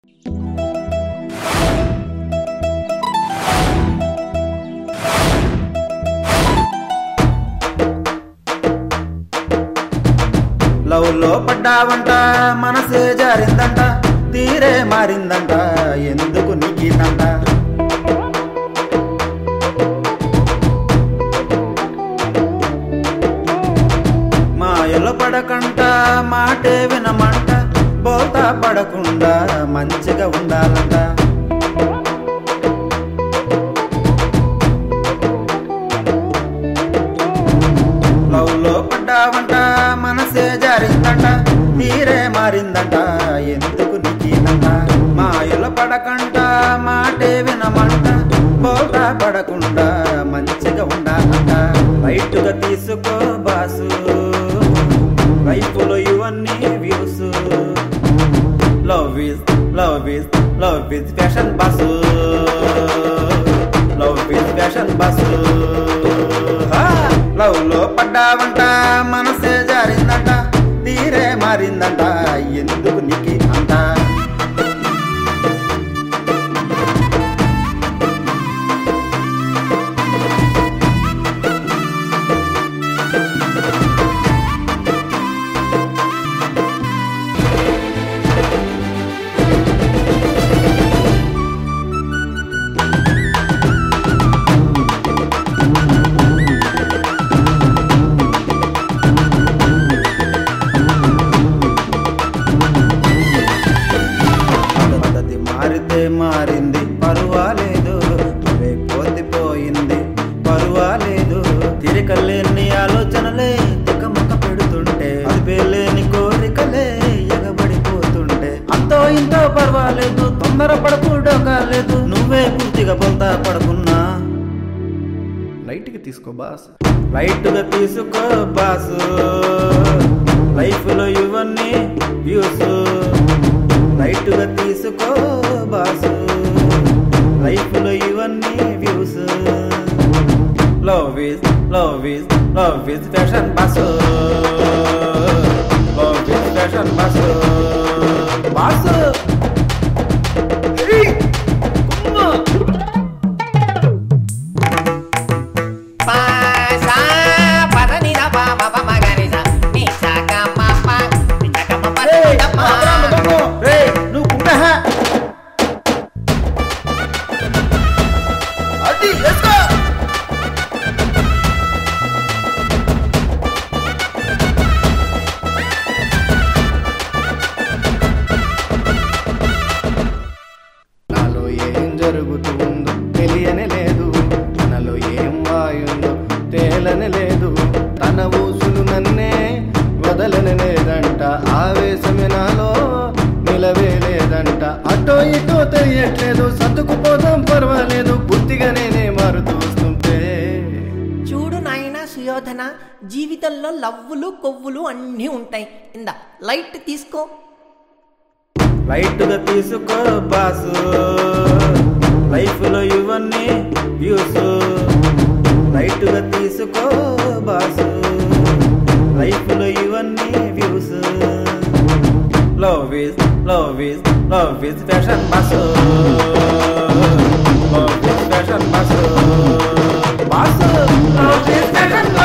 లవ్లో పడ్డావంట మనసే జారిందంట తీరే మారిందంట ఎందుకు నీకిదంట మాయలో పడకంట మాటే వినమంట బోతా పడకుండా మంచిగా ఉండాలంట లవ్ లో పడ్డావంట మనసే జారిందంట తీరే మారిందంట ఎందుకు నీకిదంట మాయలో పడకంట మాటే వినమంట బోతా పడకుండా మంచిగా ఉండాలంట బయటగా తీసుకో బాసు వైపులో ఇవన్నీ views love is love is love is fashion boss love is fashion boss love లో పడ్డావంట మనసే జారిందంట తీరే మారిందంట ఎందుకు నీకి అంట పద్ధతి మారితే మారింది పర్వాలేదు నువ్వే పోతిపోయింది పర్వాలేదు తిరకలేని ఆలోచనలే తికమక పెడుతుంటే అదిపే లేని కోరికలే ఎగబడిపోతుంటే అంతో ఇంతో పర్వాలేదు తొందర పడకూడో కాలేదు నువ్వే పూర్తిగా బొంతా పడకున్నా లైట్కి తీసుకో బాస్ లైట్ గా తీసుకో బాసు లైఫ్ లో ఇవన్నీ వ్యూస్ లైట్ గా తీసుకో బాసు లైఫ్ లో ఇవన్నీ views love is love is love is fashion boss love is fashion boss boss ఏయ్! కుమ్మ! పాసా పదని ద పా ప ప మ గ రి స ని స గ మ ప ని స గ మ ప ని రేయ్, ద ప ఆగ్రా మగమ్ము. రేయ్, నువ్వు కుండహా అది ఎస్కో నాలో ఏం జరుగుతుందో తెలియనే లేదు తనలో ఏం వాయుందో తేలనే లేదు తన ఊసులు నన్నే వదలని లేదంట ఆవేశమే నాలో నిలవే లేదంట అటో ఇటో తెలియట్లేదు సర్దుకుపోదాం పర్వాలేదు పూర్తిగా నేనే మారుతూ వస్తుంటే చూడు నాయనా సుయోధన జీవితంలో లవ్వులు కొవ్వులు అన్నీ ఉంటాయి ఇంద లైట్ తీసుకో లైట్ గా తీసుకో బాసు లైఫ్ లో ఇవన్నీ వ్యూస్ లైట్ గా తీసుకో బాసు లైఫ్ లో ఇవన్నీ views love is love is love is fashion boss love is fashion boss boss love is fashion